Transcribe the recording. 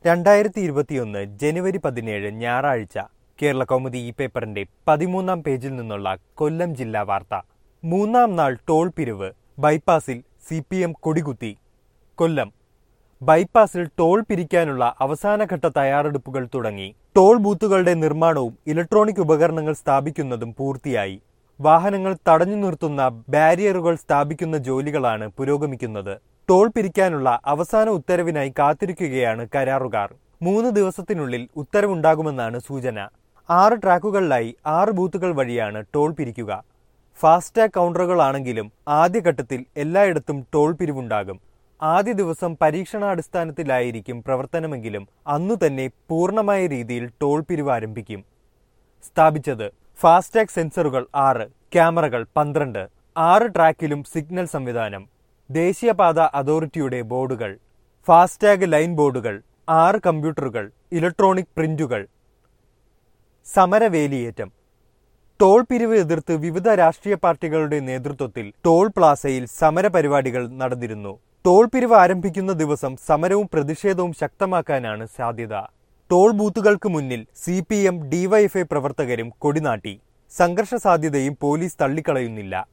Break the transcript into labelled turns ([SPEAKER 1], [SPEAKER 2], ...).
[SPEAKER 1] രണ്ടായിരത്തി ഇരുപത്തിയൊന്ന് ജനുവരി പതിനേഴ് ഞായറാഴ്ച കേരള കൗമുദി ഈ പേപ്പറിന്റെ പതിമൂന്നാം പേജിൽ നിന്നുള്ള കൊല്ലം ജില്ലാ വാർത്ത മൂന്നാം നാൾ ടോൾ പിരിവ് ബൈപ്പാസിൽ സി പി എം കൊടികുത്തി കൊല്ലം ബൈപ്പാസിൽ ടോൾ പിരിക്കാനുള്ള അവസാനഘട്ട തയ്യാറെടുപ്പുകൾ തുടങ്ങി ടോൾ ബൂത്തുകളുടെ നിർമ്മാണവും ഇലക്ട്രോണിക് ഉപകരണങ്ങൾ സ്ഥാപിക്കുന്നതും പൂർത്തിയായി വാഹനങ്ങൾ തടഞ്ഞു നിർത്തുന്ന ബാരിയറുകൾ സ്ഥാപിക്കുന്ന ജോലികളാണ് പുരോഗമിക്കുന്നത് ടോൾ പിരിക്കാനുള്ള അവസാന ഉത്തരവിനായി കാത്തിരിക്കുകയാണ് കരാറുകാർ മൂന്ന് ദിവസത്തിനുള്ളിൽ ഉത്തരവുണ്ടാകുമെന്നാണ് സൂചന ആറ് ട്രാക്കുകളിലായി ആറ് ബൂത്തുകൾ വഴിയാണ് ടോൾ പിരിക്കുക ഫാസ്ടാഗ് കൗണ്ടറുകളാണെങ്കിലും ആദ്യഘട്ടത്തിൽ എല്ലായിടത്തും ടോൾ പിരിവുണ്ടാകും ആദ്യ ദിവസം പരീക്ഷണാടിസ്ഥാനത്തിലായിരിക്കും പ്രവർത്തനമെങ്കിലും അന്നു തന്നെ പൂർണ്ണമായ രീതിയിൽ ടോൾ പിരിവ് ആരംഭിക്കും സ്ഥാപിച്ചത് ഫാസ്ടാഗ് സെൻസറുകൾ ആറ് ക്യാമറകൾ പന്ത്രണ്ട് ആറ് ട്രാക്കിലും സിഗ്നൽ സംവിധാനം ദേശീയപാത അതോറിറ്റിയുടെ ബോർഡുകൾ ഫാസ്ടാഗ് ലൈൻ ബോർഡുകൾ ആറ് കമ്പ്യൂട്ടറുകൾ ഇലക്ട്രോണിക് പ്രിന്റുകൾ സമരവേലിയേറ്റം ടോൾ പിരിവ് എതിർത്ത് വിവിധ രാഷ്ട്രീയ പാർട്ടികളുടെ നേതൃത്വത്തിൽ ടോൾ പ്ലാസയിൽ സമരപരിപാടികൾ നടന്നിരുന്നു ടോൾ പിരിവ് ആരംഭിക്കുന്ന ദിവസം സമരവും പ്രതിഷേധവും ശക്തമാക്കാനാണ് സാധ്യത ടോൾ ബൂത്തുകൾക്ക് മുന്നിൽ സി പി എം ഡിവൈഎഫ്ഐ പ്രവർത്തകരും കൊടിനാട്ടി സംഘർഷ സാധ്യതയും പോലീസ് തള്ളിക്കളയുന്നില്ല